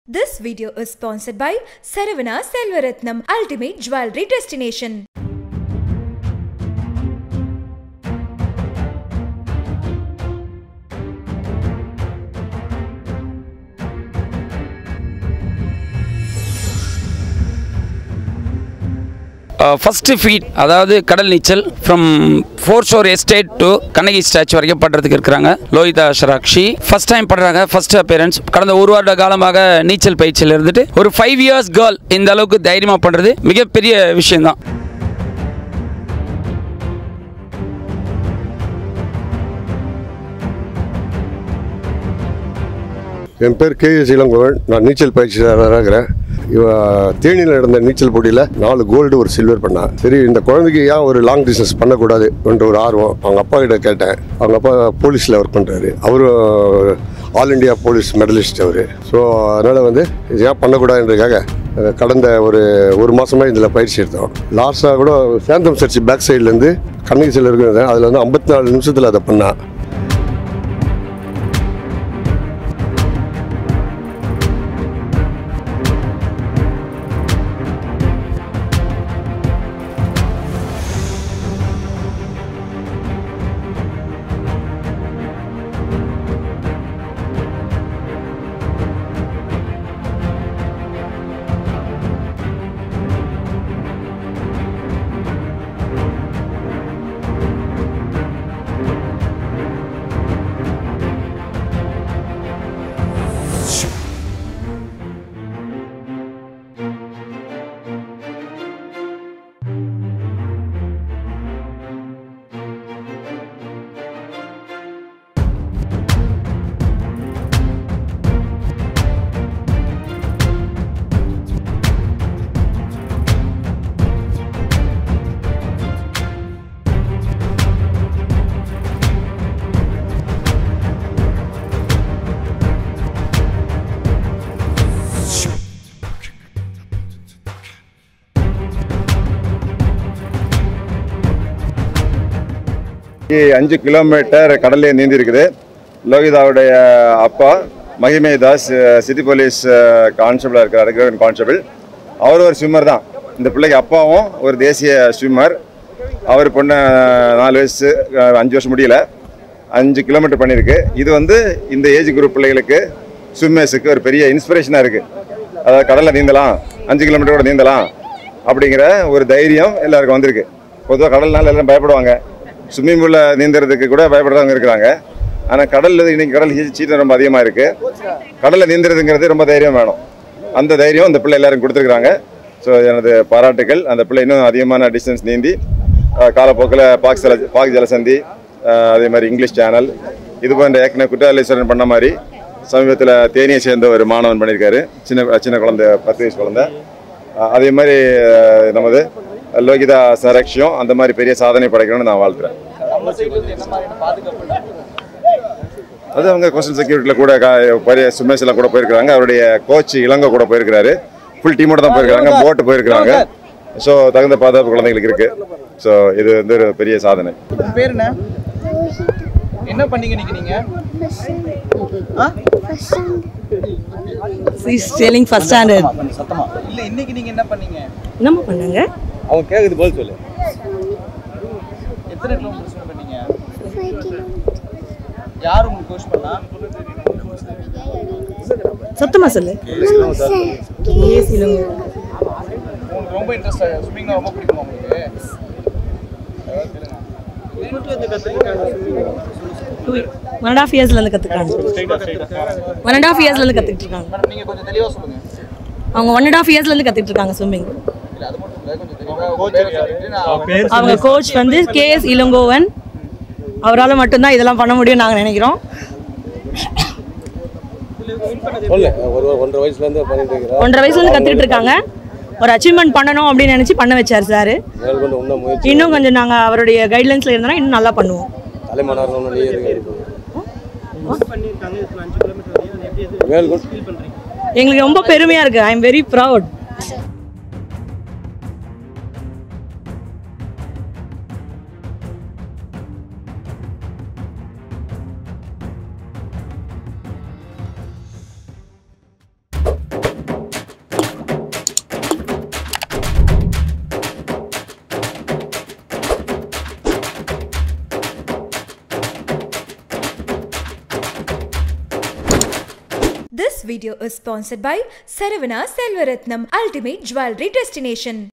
This video is sponsored by Saravana Selvaratnam Ultimate Jewelry Destination. First feet அதாவது கடல் நீச்சல் from four shore estate to Kannagi statue வரைக்கும் பண்ணுறதுக்கு இருக்கிறாங்க லோகிதா ஷராக்ஷி ஃபஸ்ட் டைம் பண்ணுறாங்க ஃபர்ஸ்ட் அப்பியரன்ஸ் கடந்த ஒரு வருட காலமாக நீச்சல் பயிற்சியில் இருந்துட்டு ஒரு ஃபைவ் இயர்ஸ் கேர்ள் இந்த அளவுக்கு தைரியமாக பண்ணுறது மிகப்பெரிய விஷயம்தான் என் பேர் கே எஸ் இளங்கோவன் நான் நீச்சல் பயிற்சியாளராக இருக்கிறேன் இவ தேனியில் நடந்த நீச்சல் போட்டியில் நாலு கோல்டு ஒரு சில்வர் பண்ணான் சரி இந்த குழந்தைக்கு ஏன் ஒரு லாங் டிஸ்டன்ஸ் பண்ணக்கூடாது என்ற ஒரு ஆர்வம் அவங்க அப்பா கிட்ட கேட்டேன் அவங்க அப்பா போலீஸில் ஒர்க் பண்ணுறாரு அவரும் ஆல் இண்டியா போலீஸ் மெடலிஸ்ட் அவர் ஸோ அதனால் வந்து இது ஏன் பண்ணக்கூடாதுன்றதுக்காக அஹ், கடந்த ஒரு ஒரு மாதமாக இதில் பயிற்சி எடுத்தோம் லாஸ்ட்டாக கூட சேந்தம் சர்ச் பேக் சைட்லேருந்து கண்ணகி சில இருக்கிறது அதில் வந்து ஐம்பத்தி நாலு நிமிஷத்தில் அதை பண்ணான் இ- அஞ்சு கிலோமீட்டர் கடல்லே நீந்தி இருக்குது லோகிதாவுடைய அப்பா மகிமை தாஸ் அஹ், சிட்டி போலீஸ் கான்ஸ்டபிளாக இருக்கிறார் ரெகுலர் கான்ஸ்டபிள் அவர் ஒரு ஸ்விம்மர் தான் இந்த பிள்ளைக்கு அப்பாவும் ஒரு தேசிய ஸ்விம்மர் அவர் பொண்ணு அஹ், நாலு வயசு அஹ், அஞ்சு வருஷம் முடியல அஞ்சு கிலோமீட்டர் பண்ணியிருக்கு இது வந்து இந்த ஏஜ் குரூப் பிள்ளைகளுக்கு ஸ்விம்மர்ஸுக்கு ஒரு பெரிய இன்ஸ்பிரேஷனாக இருக்குது அதாவது கடலில் நீந்தலாம் அஞ்சு கிலோமீட்டர் கூட நீந்தலாம் அப்படிங்கிற ஒரு தைரியம் எல்லாருக்கும் வந்திருக்கு பொதுவாக கடல்னால எல்லாம் பயப்படுவாங்க ஸ்விம்மிங் பூலில் நீந்துறதுக்கு கூட பயப்படுறவங்க இருக்கிறாங்க ஆனால் கடலில் இன்னைக்கு கடல் ஹீ- சீற்றம் ரொம்ப அதிகமாக இருக்குது கடலில் நீந்துறதுங்கிறது ரொம்ப தைரியம் வேணும் அந்த தைரியம் அந்த பிள்ளை எல்லாரும் கொடுத்துருக்குறாங்க ஸோ எனது பாராட்டுகள் அந்த பிள்ளை இன்னும் அதிகமான டிஸ்டன்ஸ் நீந்தி அஹ், காலப்போக்கில் பாக் ஜல பாக் ஜலசந்தி அஹ், அதே மாதிரி இங்கிலீஷ் சேனல் இது போன்ற ஏற்கனவே குற்றாலீஸ்வரன் பண்ண மாதிரி சமீபத்தில் தேனியை சேர்ந்த ஒரு மாணவன் பண்ணியிருக்காரு சின்ன சின்ன குழந்தை பத்து வயசு குழந்தை அஹ், அதே மாதிரி அஹ், நமது லோகிதா சரக்ஷியம் அந்த மாதிரி பெரிய சாதனை படைக்கணும்னு நான் வாழ்த்துறேன் அது அவங்க கோஸ்டல் செக்யூரிட்டியில் கூட கா- பெரிய சுமேஷ் எல்லாம் கூட போயிருக்காங்க அவருடைய கோச் இளங்கோ கூட போயிருக்கிறாரு ஃபுல் டீமோட தான் போயிருக்காங்க போட்டு போயிருக்காங்க ஸோ தகுந்த பாதுகாப்பு குழந்தைங்களுக்கு இருக்கு ஸோ இது வந்து ஒரு பெரிய சாதனை உங்க பேர் என்ன என்ன பண்ணீங்க இன்னைக்கு நீங்க ஆ? She's telling first standard. சத்தமா இல்ல இன்னைக்கு நீங்க என்ன பண்ணீங்க என்னம்மா பண்ணாங்க அவங்க கேக்குது பதில் சொல்லு எத்தனை கிலோமீட்டர் ஸ்விம் பண்ணீங்க யார் உங்களுக்கு கோச் பண்ணா சத்தமா சொல்லு Yes, இளங்கோ. உங்களுக்கு ரொம்ப இன்ட்ரெஸ்ட் ஸ்விம்மிங்னா ரொம்ப பிடிக்குமா உங்களுக்கு Two- one and a half yearsல இருந்து கத்துக்கிறாங்க ஒன் அண்ட் ஆஃப் இயர்ஸ்ல இருந்து கத்துக்கிட்டு இருக்காங்க மேடம் நீங்க கொஞ்சம் தெளிவா சொல்லுங்க அவங்க ஒன் அண்ட் ஆஃப் இயர்ஸ்ல இருந்து கத்துக்கிட்டு இருக்காங்க ஸ்விம்மிங் இல்ல அது மட்டும் இல்ல கொஞ்சம் தெளிவா கோச் சொல்லிட்டு நான் அவங்க கோச் வந்து கேஎஸ் இளங்கோவன் அவரால் மட்டும்தான் இதெல்லாம் பண்ண முடியும் நாங்கள் நினைக்கிறோம் ஒன்றரை வயசுலேருந்து கற்றுக்கிட்டு இருக்காங்க ஒரு அச்சீவ்மெண்ட் பண்ணணும் அப்படின்னு நினச்சி பண்ண வச்சார் சார் இன்னும் கொஞ்சம் நாங்கள் அவருடைய கைட்லைன்ஸில் இருந்தோம்னா இன்னும் நல்லா பண்ணுவோம் எங்களுக்கு ரொம்ப பெருமையாக இருக்குது I am very proud video is sponsored by Saravana Selvaratnam Ultimate Jewelry Destination.